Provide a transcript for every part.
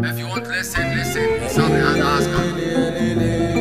If you want listen, listen. Sorry, أنا أسكت.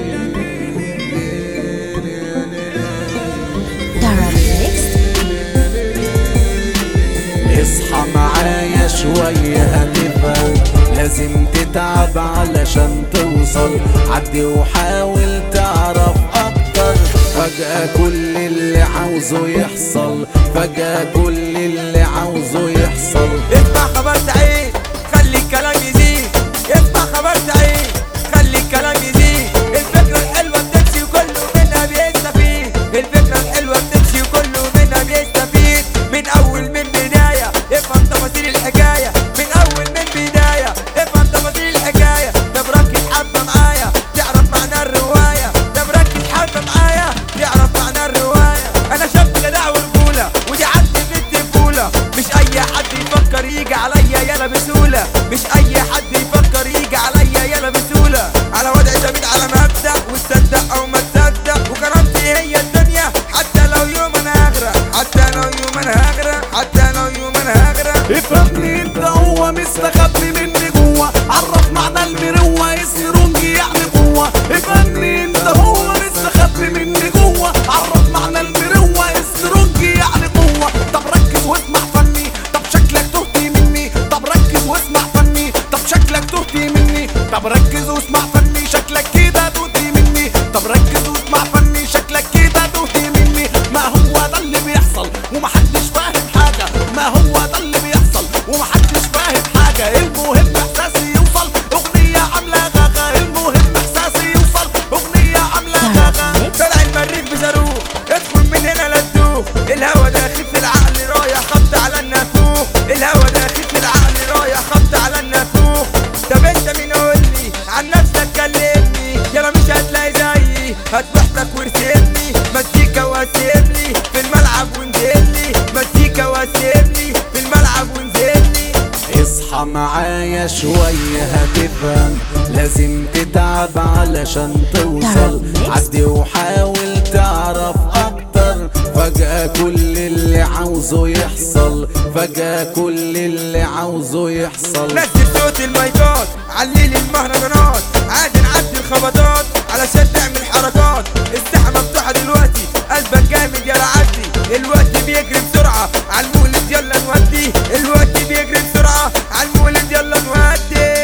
اصحى معايا شوية هتفهم لازم تتعب علشان توصل عدي وحاول تعرف اكتر فجأة كل اللي عاوزه يحصل فجأة كل اللي عاوزه يحصل اسمع خبر سعيد خلي الكلام يزيد اسمع خبر سعيد خلي الكلام يزيد الفكرة الحلوة بتمشي وكله منها بيستفيد الفكرة الحلوة بتمشي وكله منها بيستفيد من أول من بداية افهم تفاصيل الحكاية من أول من بداية افهم تفاصيل الحكاية ده بركز حبة معايا تعرف معنى الرواية ده بركز حبة معايا تعرف معنى الرواية أنا شاب جدع ورجولة ودي عندي بنت فولة مش أي حد يفكر يجي عليا يلا بسهولة مش أي حد يفكر يجي عليا يلا بسهولة على وضعي ثابت على مبدأ وتصدق أو ما تصدق وكرامتي هي الدنيا حتى لو يوم أنا هغرق حتى لو يوم أنا هغرق حتى لو يوم أنا هغرق افهمني انت هو مستخبي مني جوه عرف معنى المروة السرونجي يعني قوة افهمني انت هو مستخبي مني جوه عرف معنى المروة السرونجي يعني قوة طب ركز واسمع فني طب شكلك تهتي مني طب ركز واسمع فني طب شكلك تهتي مني طب ركز واسمع فني شكلك كده تهتي مني طب ركز واسمع فني شكلك كده تهتي مني ما هو ده اللي بيحصل ومحدش فاهم حاجة ما هو ده اللي بيحصل ومحدش فاهم حاجة المهم احساسي يوصل اغنية عاملة غاغا المهم احساسي يوصل اغنية عاملة غاغا طلع المريخ بصاروخ ادخل من هنا لا تدوخ الهوا داخل في العقل رايح خبط على النافوخ الهوا داخل في العقل رايح خبط على النافوخ طب انت مين قول لي عن نفسك كلمني يلا مش هتلاقي زيي هات وحدك وارسمني مزيكا واسيبلي في الملعب وانزلي مزيكا واسيبلي في الملعب وانزلي اصحى معايا شوية هتفهم لازم تتعب علشان توصل عدي وحاول تعرف اكتر فجأة كل اللي عاوزه يحصل فجأة كل اللي عاوزه يحصل نزل صوت المايكات عليلي المهرجانات عادي نعدي الخبطات علشان تعمل حركات الساحة مفتوحة دلوقتي قلبك جامد يلا عدي الوقت بيجري بسرعة عالمولد يلا نودي الوقت بيجري بسرعة عالمولد يلا نودي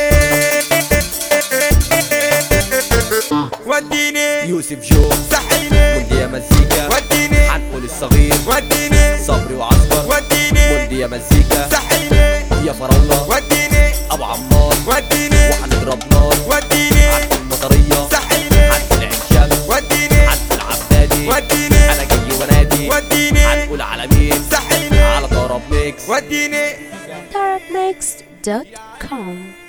وديني يوسف جو صحيني مولدية مزيكا وديني حنقول الصغير وديني صبري وعصفر وديني مولدية مزيكا صحيني يا فراولة وديني ابو عمار وديني وهنضرب نار وديني عند المطرية صحيني عند العين شمس وديني عند العبادي وديني انا جاي ونادي وديني هنقول على مين صحيني على طرب ميكس وديني tarabnext.com